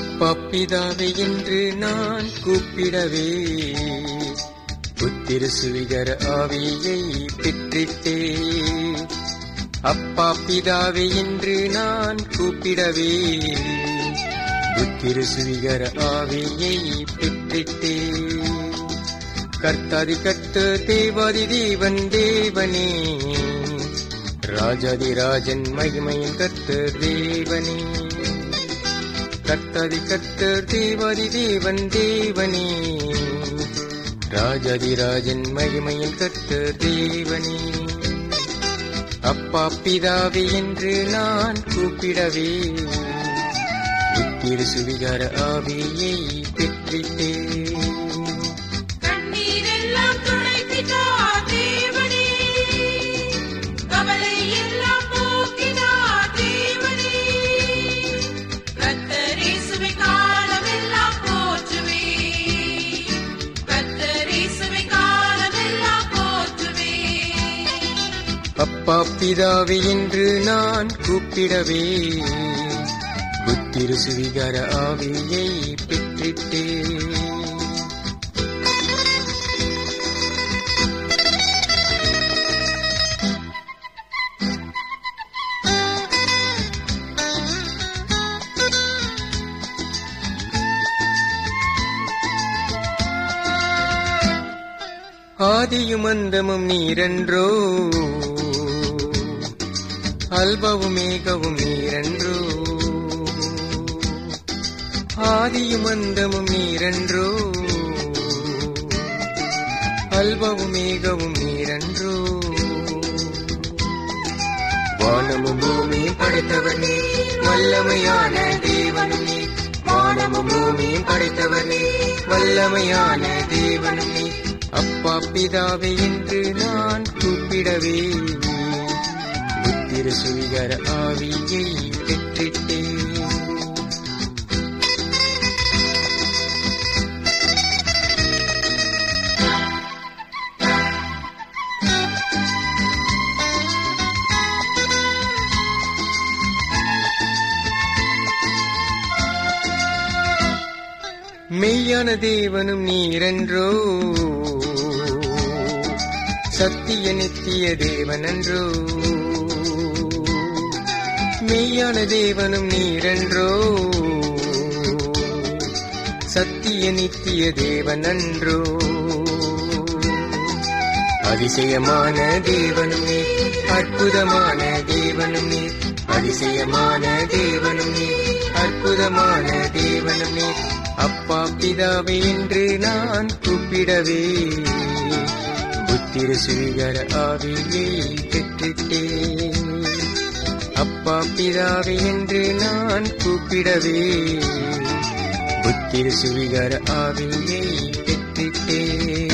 அப்பா பிதாவே என்று நான் கூப்பிடவே புத்திர சுவிகர ஆவியை பெற்றிட்டே அப்பா பிதாவே என்று நான் கூப்பிடவே புத்திர சுவிகர ஆவியை பெற்றிட்டே கர்த்தாதி கர்த்த தேவாதி தேவன் தேவனே ராஜாதி ராஜன் மகிமையின் கர்த்தர் தேவனே கர்த்தாதி கர்த்தர் தேவாதி தேவன் தேவனே ராஜாதி ராஜன் மகிமையின் கர்த்தர் தேவனே அப்பா பிதாவே என்று நான் கூப்பிடவே புத்திர சுவிகார ஆவியை பெற்றிட்டேன் கண்ணீரெல்லாம் துடைத்திட்டார் தேவனே கவலை எல்லாம் போக்கினார் தேவனே கத்தரேசுவை காலமெல்லாம் போற்றுவே கத்தரேசுவை காலமெல்லாம் போற்றுவே அப்பா பிதாவே என்று நான் கூப்பிடவே புத்திர சுவிகார ஆவியை பெற்றிட்டேன் ஆதியும் அந்தமும் நீரன்றோ அல்பவும் மேகவும் நீரன்றோ ஆதியும் அந்தமும் நீரன்றோ அல்பவும் மேகவும் நீரன்றோ வானமும் பூமியும் படைத்தவனே வல்லமையான தேவனும் நீ வானமும் பூமியும் படைத்தவனே வல்லமையான தேவனும் நீ அப்பா பிதாவே என்று நான் கூப்பிடவே புத்திர சுவிகர ஆவியை பெற்றிட்டேன் மெய்யான தேவனும் நீரென்றோ சத்திய நித்திய தேவனன்றோ மெய்யான தேவனும் நீரென்றோ சத்திய நித்திய தேவனன்றோ அதிசயமான தேவனும் நீ அற்புதமான தேவனும் நீ அதிசயமான தேவனும் நீ அற்புதமான தேவனும் நீ அப்பா பிதாவே என்று நான் கூப்பிடவே புத்திர சுவிகர ஆவியை பெற்றிட்டேன் அப்பா பிதாவே என்று நான் கூப்பிடவே புத்திர சுவிகர ஆவியை பெற்றிட்டேன்